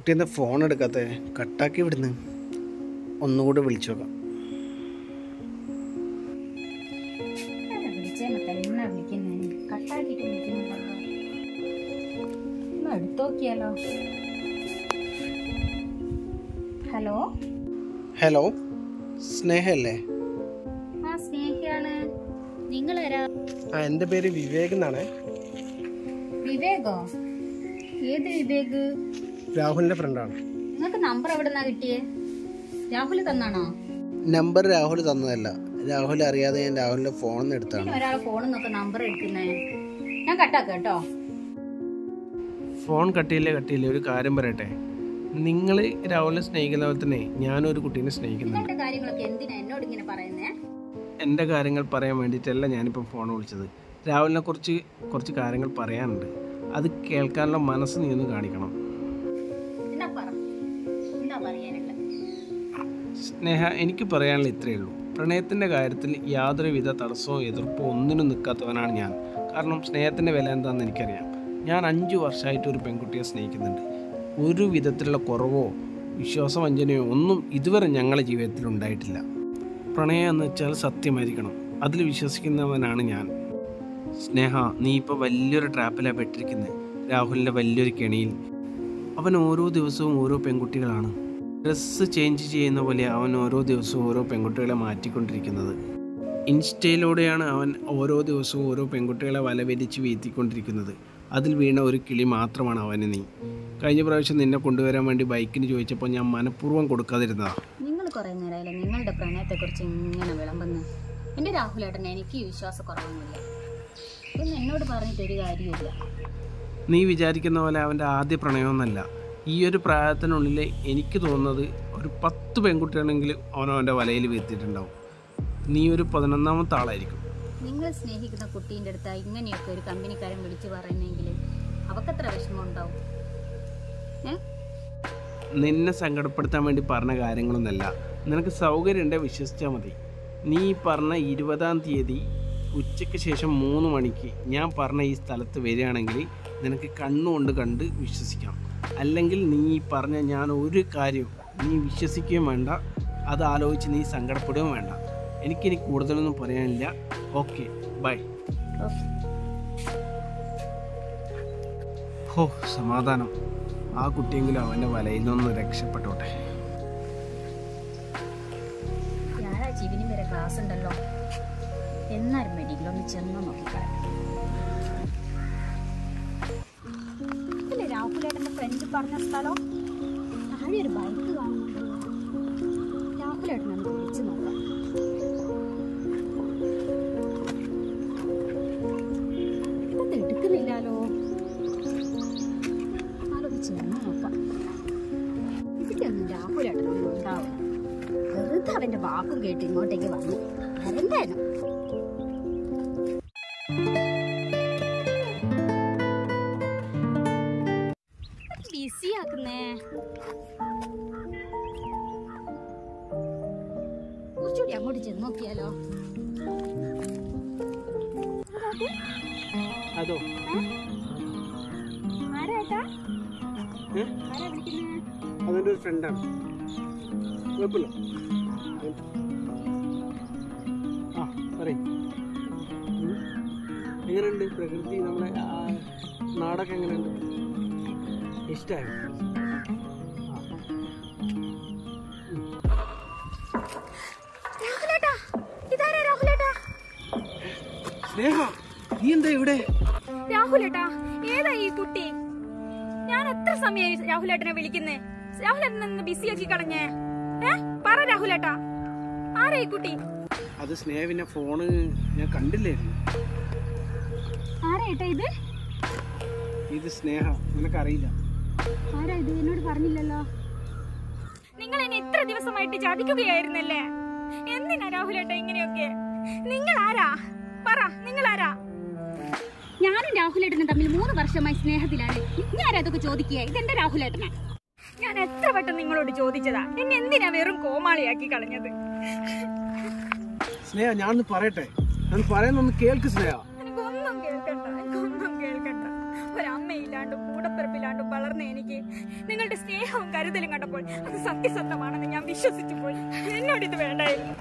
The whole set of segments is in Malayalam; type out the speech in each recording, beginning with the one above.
കുട്ടി എന്താ ഫോൺ എടുക്കാത്ത കട്ടാക്കി വിടുന്നു ഒന്നുകൂടെ വിളിച്ചു നോക്കാം ആരാ വിളിച്ചേ മറ്റേ എന്നാ വിളിക്കുന്നേ കട്ടാക്കിട്ട് വിളിക്കുന്നുണ്ടല്ലോ ഒന്ന് എടുത്തു നോക്കിയാലോ ഹലോ ഹലോ സ്നേഹല്ലേ ആ സ്നേഹിയാണ് നിങ്ങളാരാ ആ എൻ്റെ പേര് വിവേക് എന്നാണ് വിവേകോ ഏത് വിവേക് രാഹുലിൻ്റെ ഫ്രണ്ടാണ് നിങ്ങൾക്ക് നമ്പർ എവിടെ നിന്നാ കിട്ടിയേ രാഹുൽ തന്നാണോ നമ്പർ രാഹുൽ തന്നതല്ല രാഹുൽ അറിയാതെ ഞാൻ രാഹുലിൻ്റെ ഫോണിൽ നിന്ന് എടുത്താണ് പിന്നെ ഒരാൾ ഫോണിൽ നിന്നൊക്കെ നമ്പർ എടുക്കുന്നേ ഞാൻ കട്ടാക്കാം കേട്ടോ ഫോൺ കട്ടിയില്ലേ കട്ടിയില്ലേ ഒരു കാര്യം പറയട്ടെ നിങ്ങൾ രാഹുലിനെ സ്നേഹിക്കുന്ന പോലെ തന്നെ ഞാനൊരു കുട്ടീനെ സ്നേഹിക്കുന്നുണ്ട് നിങ്ങളുടെ കാര്യങ്ങളൊക്കെ എന്തിനാ എന്നോട് ഇങ്ങനെ പറയുന്നേ എൻ്റെ കാര്യങ്ങൾ പറയാൻ വേണ്ടിയിട്ടല്ല ഞാനിപ്പോൾ ഫോൺ വിളിച്ചത് രാഹുലിനെ കുറിച്ച് കുറച്ച് കാര്യങ്ങൾ പറയാനുണ്ട് അത് കേൾക്കാനുള്ള മനസ്സ് നീ ഒന്ന് കാണിക്കണം എന്നാ പറ എന്താ പറയാനുള്ളത് സ്നേഹ എനിക്ക് പറയാനുള്ള ഇത്രയേ ഉള്ളൂ പ്രണയത്തിൻ്റെ കാര്യത്തിൽ യാതൊരുവിധ തടസ്സവും എതിർപ്പോ ഒന്നിനും നിൽക്കാത്തവനാണ് ഞാൻ കാരണം സ്നേഹത്തിൻ്റെ വില എന്താണെന്ന് എനിക്കറിയാം ഞാൻ അഞ്ച് വർഷമായിട്ട് ഒരു പെൺകുട്ടിയെ സ്നേഹിക്കുന്നുണ്ട് ഒരു വിധത്തിലുള്ള കുറവോ വിശ്വാസവഞ്ചനയോ ഒന്നും ഇതുവരെ ഞങ്ങളുടെ ജീവിതത്തിൽ ഉണ്ടായിട്ടില്ല പ്രണയം എന്ന് വെച്ചാൽ സത്യമായിരിക്കണം അതിൽ വിശ്വസിക്കുന്നവനാണ് ഞാൻ സ്നേഹ നീ ഇപ്പോൾ വലിയൊരു ട്രാപ്പിലാണ് പെട്ടിരിക്കുന്നത് രാഹുലിൻ്റെ വലിയൊരു കെണിയിൽ അവൻ ഓരോ ദിവസവും ഓരോ പെൺകുട്ടികളാണ് ഡ്രസ്സ് ചേഞ്ച് ചെയ്യുന്ന പോലെ അവൻ ഓരോ ദിവസവും ഓരോ പെൺകുട്ടികളെ മാറ്റിക്കൊണ്ടിരിക്കുന്നത് ഇൻസ്റ്റയിലൂടെയാണ് അവൻ ഓരോ ദിവസവും ഓരോ പെൺകുട്ടികളെ വലവരിച്ച് വീഴ്ത്തിക്കൊണ്ടിരിക്കുന്നത് അതിൽ വീണ ഒരു കിളി മാത്രമാണ് അവന് നീ കഴിഞ്ഞ പ്രാവശ്യം നിന്നെ കൊണ്ടുവരാൻ വേണ്ടി ബൈക്കിന് ചോദിച്ചപ്പോൾ ഞാൻ മനഃപൂർവ്വം കൊടുക്കാതിരുന്നതാ നിങ്ങൾ കുറേ നേരമായില്ലേ നിങ്ങളുടെ പ്രണയത്തെക്കുറിച്ച് ഇങ്ങനെ വിളമ്പുന്നു എൻ്റെ രാഹുലേട്ടൻ എനിക്ക് ഈ വിശ്വാസക്കുറവൊന്നുമില്ല ഇതൊന്നും എന്നോട് പറഞ്ഞിട്ട് ഒരു കാര്യമില്ല നീ വിചാരിക്കുന്ന പോലെ അവൻ്റെ ആദ്യ പ്രണയമൊന്നല്ല ഈ ഒരു പ്രായത്തിനുള്ളിൽ എനിക്ക് തോന്നുന്നത് ഒരു പത്ത് പെൺകുട്ടിയാണെങ്കിലും അവൻ അവൻ്റെ വലയിൽ വീഴ്ത്തിയിട്ടുണ്ടാവും നീ ഒരു പതിനൊന്നാമത്തെ ആളായിരിക്കും നിങ്ങൾ സ്നേഹിക്കുന്ന കുട്ടീൻ്റെ അടുത്ത് ഇങ്ങനെയൊക്കെ ഒരു കമ്പനിക്കാരൻ വിളിച്ചു പറയുന്നെങ്കിൽ അവക്കത്ര വിഷമം ഉണ്ടാവും ഏ നിന്നെ സങ്കടപ്പെടുത്താൻ വേണ്ടി പറഞ്ഞ കാര്യങ്ങളൊന്നല്ല നിനക്ക് സൗകര്യം വിശ്വസിച്ചാൽ മതി നീ ഈ പറഞ്ഞ ഇരുപതാം തീയതി ഉച്ചയ്ക്ക് ശേഷം മൂന്ന് മണിക്ക് ഞാൻ പറഞ്ഞ ഈ സ്ഥലത്ത് വരികയാണെങ്കിൽ നിനക്ക് കണ്ണുകൊണ്ട് കണ്ട് വിശ്വസിക്കാം അല്ലെങ്കിൽ നീ ഈ പറഞ്ഞ ഞാൻ ഒരു കാര്യവും നീ വിശ്വസിക്കുകയും വേണ്ട അത് ആലോചിച്ച് നീ സങ്കടപ്പെടുകയും വേണ്ട എനിക്കിനി കൂടുതലൊന്നും പറയാനില്ല ഓക്കെ ബൈ ഓക്കെ ഹോ സമാധാനം ആ കുട്ടിയെങ്കിലും അവൻ്റെ വലയിൽ നിന്ന് രക്ഷപ്പെട്ടോട്ടെ വ്യാഴാഴ്ച ഇവനും വരെ ക്ലാസ് ഉണ്ടല്ലോ എന്നാലും വേണ്ടിയെങ്കിലും ഒന്ന് ചെന്ന് നോക്കിക്കളയാം അല്ലേ രാഹുലേട്ടൻ്റെ ഫ്രണ്ട് പറഞ്ഞ സ്ഥലം താഴെ ഒരു ബൈക്ക് കാണുന്നുണ്ടല്ലോ രാഹുലേട്ടൻ ഒന്ന് വിളിച്ചു നോക്കാം ഇതൊന്നും എടുക്കുന്നില്ലാലോ ആലോചിച്ച് ചെന്ന് നോക്കാം ഇതിലൊന്നും രാഹുലേട്ടനൊന്നും ഉണ്ടാവും വെറുതെ അവന്റെ വാക്കും കേട്ട് ഇങ്ങോട്ടേക്ക് വന്നു വരണ്ടേനു ബിസി ആക്കുന്നേ കുറച്ചുകൂടി അങ്ങോട്ട് ചെന്ന് നോക്കിയാലോ അതോ ആരാട്ടാ ഏ? ആരാ വിളിക്കുന്നേ അതെൻ്റെ ഒരു ഫ്രണ്ടാണ് കുഴപ്പമില്ല ആ പറയും എങ്ങനെയുണ്ട് പ്രകൃതി നമ്മളെ ആ, നാടൊക്കെ എങ്ങനെയുണ്ട് ഇഷ്ടമായോ രാഹുലേട്ടാ ഇതാരാ രാഹുലേട്ടാ സ്നേഹ നീ എന്താ ഇവിടെ രാഹുലേട്ടാ ഏതാ ഈ കുട്ടി ഞാൻ എത്ര സമയമായി രാഹുലേട്ടനെ വിളിക്കുന്നേ രാഹുലേട്ടൻ നിന്ന് ബിസി ആക്കി കളഞ്ഞേ ഏ പറ രാഹുലേട്ടാ ആരാ ഈ കുട്ടി അത് സ്നേഹവിന്റെ ഫോണ് ഞാൻ കണ്ടില്ലായിരുന്നു ആരാ ഏട്ടാ ഇത് ഇത് സ്നേഹ നിനക്കറിയില്ല ആരാ ഇത് എന്നോട് പറഞ്ഞില്ലല്ലോ നിങ്ങൾ എന്നെ ഇത്ര ദിവസമായിട്ട് ചതിക്കുകയായിരുന്നല്ലേ എന്തിനാ രാഹുലേട്ട ഇങ്ങനെയൊക്കെ നിങ്ങൾ ആരാ പറ നിങ്ങൾ ആരാ ഞാനും രാഹുലേട്ടനും തമ്മിൽ മൂന്ന് വർഷമായി സ്നേഹത്തിലാണ് ഞാനാ അതൊക്കെ ചോദിക്കുക ഇതെന്റെ രാഹുലേട്ടനാ ഞാൻ എത്ര വട്ടം നിങ്ങളോട് ചോദിച്ചതാ എന്നെ എന്തിനാ വെറും കോമാളിയാക്കി കളഞ്ഞത് സ്നേഹ ഞാനൊന്ന് പറയട്ടെ ഞാൻ പറയുന്നൊന്ന് കേൾക്ക് സ്നേഹ എനിക്കൊന്നും കേൾക്കണ്ട എനിക്കൊന്നും കേൾക്കണ്ട ഒരമ്മയില്ലാണ്ടും കൂടപ്പിറപ്പില്ലാണ്ടും വളർന്ന എനിക്ക് നിങ്ങളുടെ സ്നേഹവും കരുതലും കണ്ടപ്പോൾ അത് സത്യസന്ധമാണെന്ന് ഞാൻ വിശ്വസിച്ചു പോയി എന്നോട് ഇത് വേണ്ടായിരുന്നു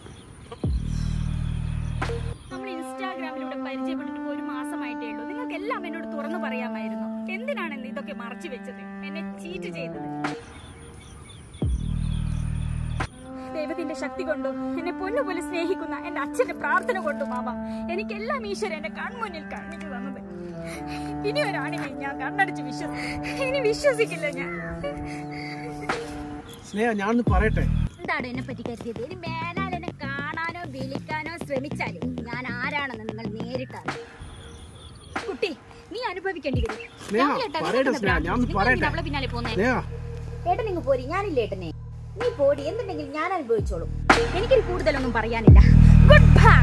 നമ്മൾ ഇൻസ്റ്റാഗ്രാമിലൂടെ പരിചയപ്പെട്ടിട്ട് ഇപ്പൊ ഒരു മാസമായിട്ടേ ഉള്ളൂ നിങ്ങൾക്ക് എല്ലാം എന്നോട് തുറന്നു പറയാമായിരുന്നു എന്തിനാണ് ഇതൊക്കെ മറച്ചു വെച്ചത് എന്നെ ചീറ്റ് ചെയ്തത് ദൈവത്തിന്റെ ശക്തി കൊണ്ടും എന്നെ പൊന്നുപോലെ സ്നേഹിക്കുന്ന എന്റെ അച്ഛന്റെ പ്രാർത്ഥന കൊണ്ടും മാമ എനിക്കെല്ലാം ഈശ്വരൻ എന്റെ കൺമുന്നിൽ കാണിച്ചു തന്നത് ഇനി ഒരാണിനെ ഞാൻ കണ്ണടച്ച് വിശ്വസിക്കും ഇനി വിശ്വസിക്കില്ല ഞാൻ സ്നേഹ ഞാനൊന്ന് പറയട്ടെ എന്താണ് എന്നെ പറ്റി കരുതിയത് ഇനി മേലാൽ എന്നെ കാണാനോ വിളിക്കാനോ ശ്രമിച്ചാലും ഞാൻ ആരാണെന്ന് നിങ്ങൾ നേരിട്ടാണ് കുട്ടി നീ അനുഭവിക്കേണ്ടി വരും സ്നേഹ രാവിലെ ഏട്ടാ, പറയട്ടെ നിങ്ങൾ സ്നേഹ ഞാനൊന്ന് നിങ്ങൾ പറയട്ടെ എന്തിനാ അവളെ പിന്നാലെ പോന്നേ സ്നേഹ ഏട്ടൻ നിങ്ങൾ പോരി ഞാനില്ല ഏട്ടനെ നീ പോടി എന്തുണ്ടെങ്കിലും ഞാൻ അനുഭവിച്ചോളും എനിക്കിത് കൂടുതലൊന്നും പറയാനില്ല ഗുഡ് ബൈ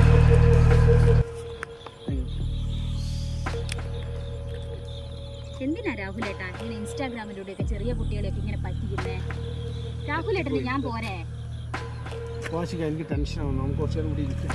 എന്തിനാ രാഹുലേട്ടാ ഇങ്ങനെ ഇൻസ്റ്റാഗ്രാമിലൂടെയൊക്കെ ചെറിയ കുട്ടികളെയൊക്കെ ഇങ്ങനെ പറ്റിക്കുന്നേ രാഹുലേട്ടന് ഞാൻ പോരെ വാശിക്ക എനിക്ക് ടെൻഷനാവും നമുക്ക് കുറച്ചു നേരം കൂടി ഇരിക്കാം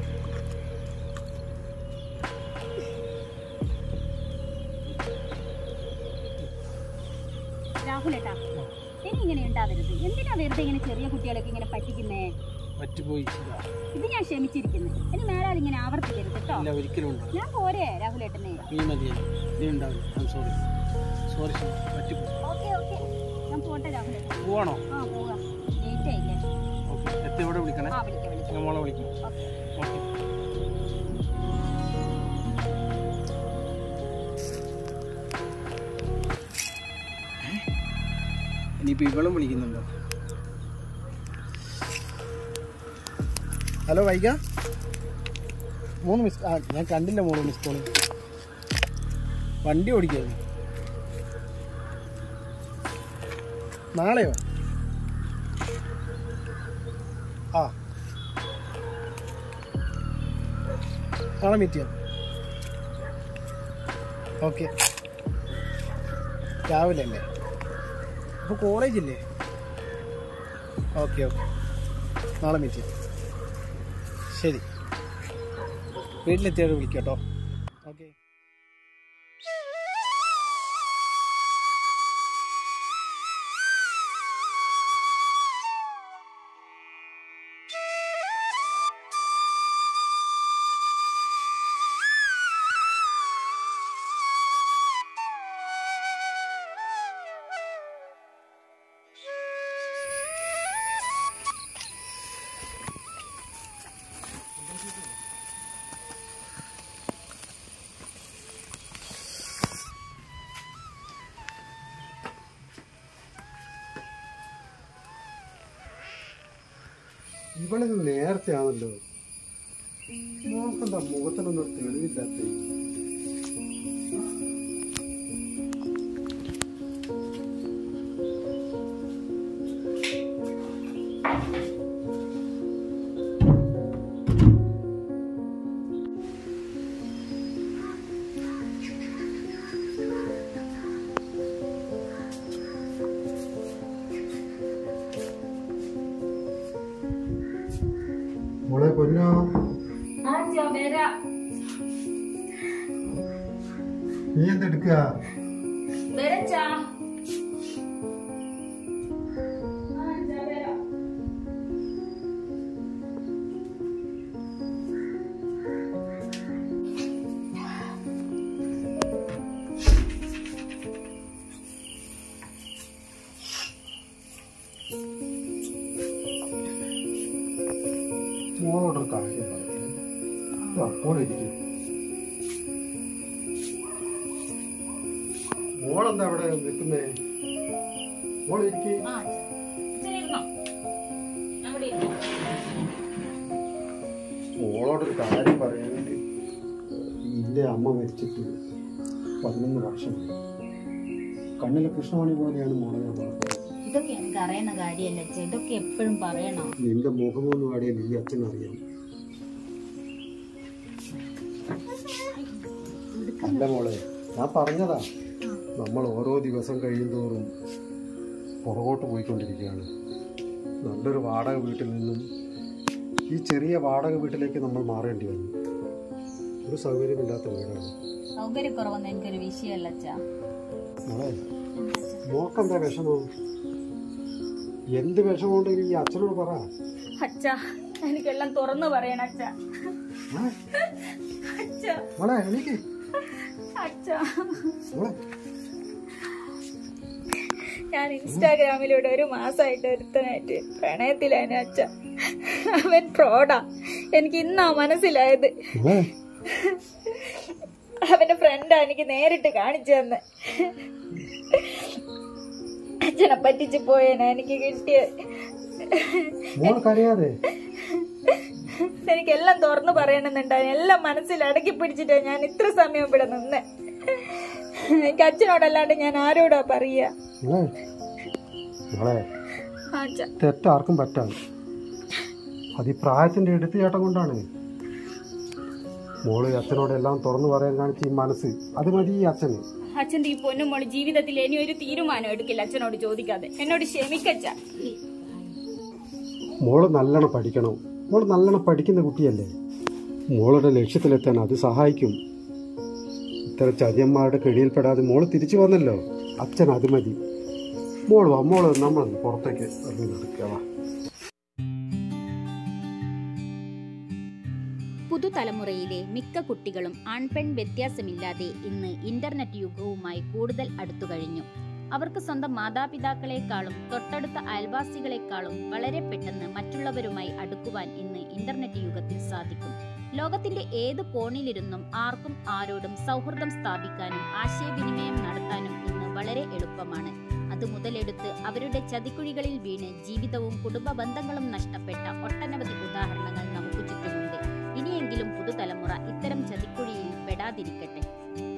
രാഹുലേട്ടാ ഇനി ഇങ്ങനെ ഉണ്ടാവരുത് എന്തിനാ വെറുതെ ഇങ്ങനെ ചെറിയ കുട്ടികളെയൊക്കെ ഇങ്ങനെ പറ്റിക്കുന്നേ പറ്റുപോയി ഇതാ. ഇത് ഞാൻ ക്ഷമിച്ചിരിക്കുന്നു ഇനി മേലാൽ ഇങ്ങനെ ആവർത്തിക്കരുത് കേട്ടോ ഇല്ല ഒരിക്കലും ഉണ്ടാവും ഞാൻ പോരെ രാഹുലേട്ടനെ നീ മതിയല്ലോ നീ ഉണ്ടാവില്ല ഐ സോറി സോറി പറ്റിപ്പോയി ഓക്കെ ഓക്കെ ഞാൻ പോട്ടെ രാഹുലേട്ടൻ പോവാണോ ആ പോവാ ലേറ്റ് ആയില്ലേ ഓക്കെ എത്തി ഇവിടെ വിളിക്കണേ ആ വിളിക്കാം വിളിക്കാം ഞാൻ മോളെ വിളിക്കും ഓക്കെ ഓക്കെ ഇനിയിപ്പോൾ ഇവളും വിളിക്കുന്നുണ്ടോ ഹലോ വൈക മൂന്ന് മിസ് ആ ഞാൻ കണ്ടില്ല മോള് മിസ് കോള് വണ്ടി ഓടിക്കായിരുന്നു നാളെയോ ആ നാളെ മീറ്റ് ചെയ്യാം ഓക്കെ രാവിലെ അല്ലേ അപ്പോൾ കോളേജില്ലേ ഓക്കെ ഓക്കെ നാളെ മീറ്റ് ചെയ്യാം ശരി വീട്ടിലെത്തിയാൽ വിളിക്കാം കേട്ടോ ഓക്കെ ഇവളിത് നേരത്തെ ആണല്ലോ മോക്കെന്താ മുഖത്തിനൊന്നും ഒരു തെളിവില്ലാത്ത മോളെ പൊന്നോ നീ എന്തെടുക്കുക മോളോടൊരു കാര്യം പറയാം മോളിരിക്കും മോളെന്താ അവിടെ നിൽക്കുന്നേ മോളിരിക്കേ മോളോടൊരു കാര്യം പറയാൻ വേണ്ടി ഇല്ലേ അമ്മ മരിച്ചിട്ട് പതിനൊന്ന് വർഷം കണ്ണിലെ കൃഷ്ണമണി പോലെയാണ് മോളെ ഞാൻ പറഞ്ഞത് ഇതൊക്കെ എനിക്ക് അറിയണ കാര്യമല്ല അച്ഛാ ഇതൊക്കെ എപ്പോഴും പറയണോ നിന്റെ മുഖമൊന്നും പാടിയാൽ ഈ അച്ഛനറിയാം അല്ല മോളെ ഞാൻ പറഞ്ഞതാ നമ്മൾ ഓരോ ദിവസം കഴിയുന്തോറും പുറകോട്ട് പോയിക്കൊണ്ടിരിക്കുകയാണ് നല്ലൊരു വാടക വീട്ടിൽ നിന്നും ഈ ചെറിയ വാടക വീട്ടിലേക്ക് നമ്മൾ മാറേണ്ടി വന്നു ഒരു സൗകര്യമില്ലാത്ത വീടാണ് സൗകര്യക്കുറവൊന്നും എനിക്കൊരു വിഷയമല്ല അച്ഛാ മോളെ മോക്കെന്താ വിഷമം എന്ത് വിഷമമുണ്ടെങ്കിൽ ഈ അച്ഛനോട് പറ അച്ഛ എനിക്കെല്ലാം തുറന്നു പറയണം അച്ഛ മോളെ, അച്ഛ മോളെ എനിക്ക് അച്ഛ മോളെ ഞാൻ ഇൻസ്റ്റാഗ്രാമിലൂടെ ഒരു മാസമായിട്ട് ഒരുത്തനായിട്ട് പ്രണയത്തിലാണ് അച്ഛ അവൻ ഫ്രോഡാ എനിക്ക് ഇന്നാ മനസ്സിലായത് മോളെ അവന്റെ ഫ്രണ്ടാ എനിക്ക് നേരിട്ട് കാണിച്ചു തന്നെ അച്ഛനെ പറ്റിച്ച് പോയേനാ എനിക്ക് കിട്ടിയത് മോൾക്കറിയാതെ എനിക്കെല്ലാം തുറന്നു പറയണമെന്നുണ്ടായിരുന്നു എല്ലാം മനസ്സിൽ അടക്കി പിടിച്ചിട്ടാ ഞാൻ ഇത്ര സമയം ഇവിടെ നിന്നെ എനിക്ക് അച്ഛനോടല്ലാണ്ട് ഞാൻ ആരോടാ പറയാ മോളെ മോളെ അച്ഛ തെറ്റാർക്കും പറ്റാം അത് ഈ പ്രായത്തിന്റെ എടുത്തുചാട്ടം കൊണ്ടാണ് മോള് അച്ഛനോട് എല്ലാം തുറന്നു പറയാൻ കാണിച്ച ഈ മനസ്സ് അത് മതി ഈ അച്ഛന് അച്ഛന്റെ ഈ പൊന്നും മോള് ജീവിതത്തിൽ ഇനി ഒരു തീരുമാനം എടുക്കില്ല അച്ഛനോട് ചോദിക്കാതെ എന്നോട് ക്ഷമിക്കച്ച മോള് നല്ലോണം പഠിക്കണം മോള് നല്ലോണം പഠിക്കുന്ന കുട്ടിയല്ലേ മോളുടെ ലക്ഷ്യത്തിലെത്താൻ അത് സഹായിക്കും ഇത്തരം ചതിയന്മാരുടെ കെടിയിൽപ്പെടാതെ മോള് തിരിച്ചു വന്നല്ലോ അച്ഛൻ അത് മതി മോള് വാ മോള് നമ്മൾ പുറത്തേക്ക് ഇറങ്ങി നടക്കുക വാ പുതുതലമുറയിലെ മിക്ക കുട്ടികളും ആൺപെൺ വ്യത്യാസമില്ലാതെ ഇന്ന് ഇന്റർനെറ്റ് യുഗവുമായി കൂടുതൽ അടുത്തു കഴിഞ്ഞു അവർക്ക് സ്വന്തം മാതാപിതാക്കളെക്കാളും തൊട്ടടുത്ത അയൽവാസികളെക്കാളും വളരെ പെട്ടെന്ന് മറ്റുള്ളവരുമായി അടുക്കുവാൻ ഇന്ന് ഇന്റർനെറ്റ് യുഗത്തിൽ സാധിക്കും ലോകത്തിന്റെ ഏത് കോണിലിരുന്നും ആർക്കും ആരോടും സൗഹൃദം സ്ഥാപിക്കാനും ആശയവിനിമയം നടത്താനും ഇന്ന് വളരെ എളുപ്പമാണ് അത് മുതലെടുത്ത് അവരുടെ ചതിക്കുഴികളിൽ വീണ് ജീവിതവും കുടുംബ ബന്ധങ്ങളും നഷ്ടപ്പെട്ട ഒട്ടനവധി ഉദാഹരണങ്ങൾ നമുക്ക് ചുറ്റുമുണ്ട് ഇനിയെങ്കിലും പുതുതലമുറ ഇത്തരം ചതിക്കുഴിയിൽ പെടാതിരിക്കട്ടെ